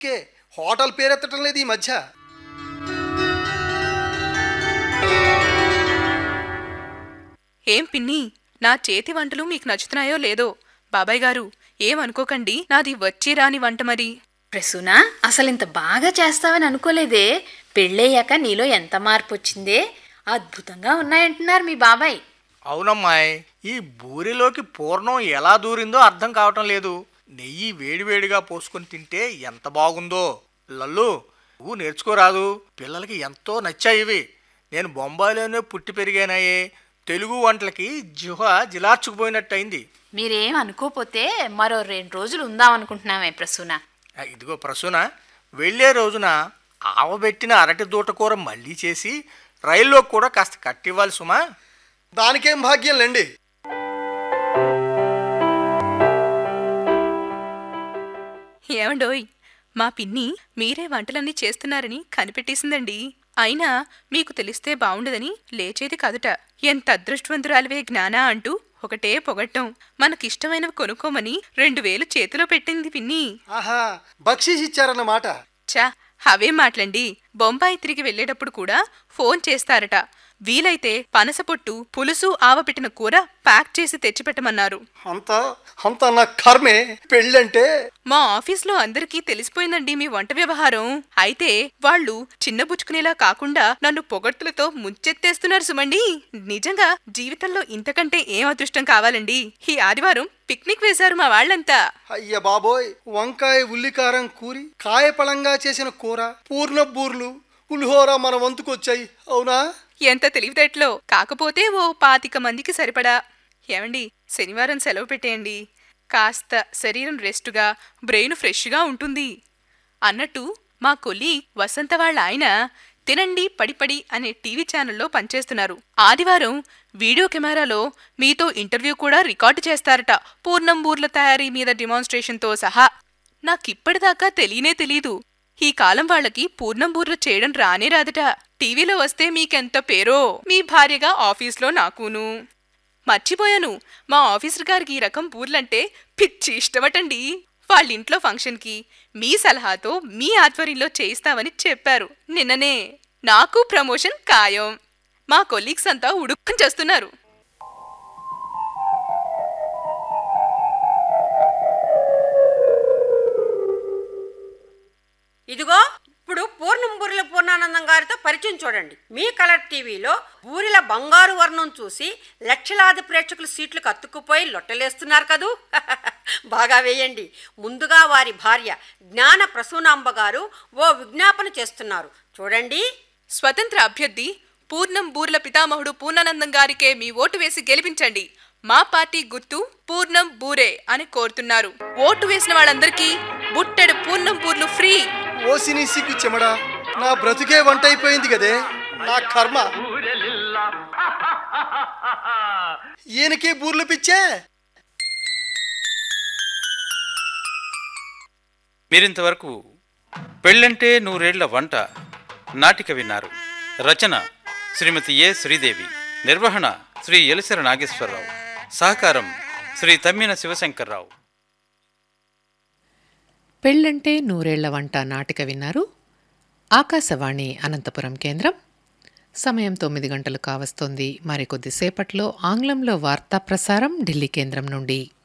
కే hotel పేరెత్తటం లేదు ఈ మధ్య ఏం పిన్ని నా చేతి వంటలు మీకు నచ్చుతున్నాయో లేదో బాబాయ్ గారు ఏమనుకోకండి నాది వచ్చి రాని వంట మరి ప్రసూనా అసలు ఇంత బాగా చేస్తావని అనుకోలేదే పెళ్ళయ్యాక నీలో ఎంత మార్పు వచ్చిందే అద్భుతంగా ఉన్నాయంటున్నారు మీ బాబాయ్ అవునమ్మాయ్ ఈ బూరిలోకి పూర్ణం ఎలా దూరిందో అర్థం కావటం లేదు నెయ్యి వేడివేడిగా పోసుకొని తింటే ఎంత బాగుందో లల్లు నువ్వు నేర్చుకోరాదు పిల్లలకి ఎంతో నచ్చాయి ఇవి నేను బొంబాయిలోనే పుట్టి పెరిగానాయే తెలుగు వంటలకి జిహ జిలార్చుకుపోయినట్టయింది మీరేం అనుకోపోతే మరో రెండు రోజులు ఉందామనుకుంటున్నామే ప్రసూన ఆ, ఇదిగో ప్రసూన వెళ్ళే రోజున ఆవబెట్టిన అరటి దూటకూర మళ్ళీ చేసి రైల్లో కూడా కాస్త కట్టివ్వాలి సుమా దానికేం భాగ్యం లేండి ఏమండోయ్ మా పిన్ని మీరే వంటలన్నీ చేస్తున్నారని కనిపెట్టేసిందండి అయినా మీకు తెలిస్తే బావుండదని లేచేది కాదుట ఎంత అదృష్టవంతురాలివే జ్ఞానా అంటూ ఒకటే పొగట్టం మనకిష్టమైనవి కొనుక్కోమని రెండు వేలు చేతిలో పెట్టింది పిన్ని ఆహా బక్షీస్ ఇచ్చారన్నమాట చా అవే మాటలండి బొంబాయి తిరిగి వెళ్ళేటప్పుడు కూడా ఫోన్ చేస్తారట వీలైతే పనసపొట్టు పులుసు ఆవపెట్టిన కూర ప్యాక్ చేసి తెచ్చిపెట్టమన్నారు అంత అంత నా కర్మే పెళ్ళంటే మా ఆఫీస్లో అందరికీ తెలిసిపోయిందండి మీ వంట వ్యవహారం అయితే వాళ్ళు చిన్నబుచ్చుకునేలా కాకుండా నన్ను పొగడ్తులతో ముంచెత్తేస్తున్నారు సుమండి నిజంగా జీవితంలో ఇంతకంటే ఏం అదృష్టం కావాలండి ఈ ఆదివారం పిక్నిక్ వేశారు మా వాళ్ళంతా అయ్య బాబోయ్ వంకాయ ఉల్లికారం కూరి కాయపళంగా చేసిన కూర పూర్ణ బూర్లు పులిహోర మన వంతుకొచ్చాయి అవునా ఎంత తెలివితేటలో కాకపోతే ఓ పాతిక మందికి సరిపడా ఏమండి శనివారం సెలవు పెట్టేయండి కాస్త శరీరం రెస్టుగా బ్రెయిన్ ఫ్రెష్గా ఉంటుంది అన్నట్టు మా కొలి వసంత వాళ్ళ ఆయన తినండి పడిపడి అనే టీవీ ఛానల్లో పనిచేస్తున్నారు ఆదివారం వీడియో కెమెరాలో మీతో ఇంటర్వ్యూ కూడా రికార్డు చేస్తారట పూర్ణం బూర్ల తయారీ మీద డిమాన్స్ట్రేషన్తో సహా నాకిప్పటిదాకా తెలియనే తెలీదు ఈ కాలం వాళ్ళకి పూర్ణం బూర్లు చేయడం రానే రాదట టీవీలో వస్తే మీకెంత పేరో మీ భార్యగా ఆఫీస్లో నాకును మర్చిపోయాను మా ఆఫీసర్ గారికి ఈ రకం బూర్లంటే పిచ్చి ఇష్టమటండి వాళ్ళింట్లో ఫంక్షన్కి మీ సలహాతో మీ ఆధ్వర్యంలో చేయిస్తామని చెప్పారు నిన్ననే నాకు ప్రమోషన్ ఖాయం మా కొలీగ్స్ అంతా ఉడుక్కని చేస్తున్నారు ఇదిగో ఇప్పుడు పూర్ణం బూరెల పూర్ణానందం గారితో పరిచయం చూడండి మీ కలర్ టీవీలో బూరెల బంగారు వర్ణం చూసి లక్షలాది ప్రేక్షకులు సీట్లకు అతుక్కుపోయి లొట్టలేస్తున్నారు కదూ బాగా వేయండి ముందుగా వారి భార్య జ్ఞాన ప్రసూనాంబ గారు ఓ విజ్ఞాపన చేస్తున్నారు చూడండి స్వతంత్ర అభ్యర్థి పూర్ణం బూర్ల పితామహుడు పూర్ణానందం గారికే మీ ఓటు వేసి గెలిపించండి మా పార్టీ గుర్తు పూర్ణం బూరే అని కోరుతున్నారు ఓటు వేసిన వాళ్ళందరికీ బుట్టెడు పూర్ణం బూర్లు ఫ్రీ ఓసిని సిగ్గు చెమడా నా బ్రతుకే వంట అయిపోయింది కదే నా కర్మ ఈయనకి బూర్లు పిచ్చే మీరింతవరకు పెళ్ళంటే నూరేళ్ల వంట నాటిక విన్నారు రచన శ్రీమతి ఏ శ్రీదేవి నిర్వహణ శ్రీ ఎలిసర నాగేశ్వరరావు సహకారం శ్రీ తమ్మిన శివశంకర్రావు పెళ్ళంటే నూరేళ్ల వంట నాటిక విన్నారు ఆకాశవాణి అనంతపురం కేంద్రం సమయం తొమ్మిది గంటలు కావస్తోంది మరికొద్దిసేపట్లో ఆంగ్లంలో వార్తా ప్రసారం ఢిల్లీ కేంద్రం నుండి